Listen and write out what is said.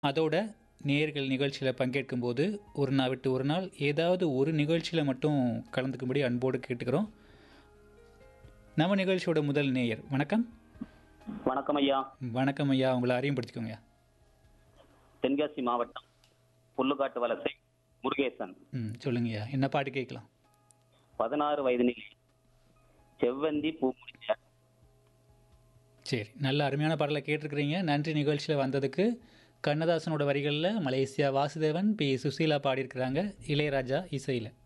அதோட நேயர்கள் நிகழ்ச்சியில் பங்கேற்கும்போது ஒரு நாள் விட்டு ஒரு நாள் ஏதாவது ஒரு நிகழ்ச்சியில் மட்டும் கலந்துக்கும்படி அன்போடு கேட்டுக்கிறோம் நம்ம நிகழ்ச்சியோட முதல் நேயர் வணக்கம் வணக்கம் ஐயா வணக்கம் ஐயா உங்களை அறிமுகப்படுத்திக்கோங்க தென்காசி மாவட்டம் புல்லுக்காட்டு வலசை முருகேசன் ம் சொல்லுங்கய்யா என்ன பாட்டு கேட்கலாம் பதினாறு வயது நிலை செவ்வந்தி பூ முடிச்ச சரி நல்ல அருமையான பாடலை கேட்டிருக்கிறீங்க நன்றி நிகழ்ச்சியில் வந்ததுக்கு கண்ணதாசனோட வரிகளில் மலேசியா வாசுதேவன் பி சுசீலா பாடியிருக்கிறாங்க இளையராஜா இசையில்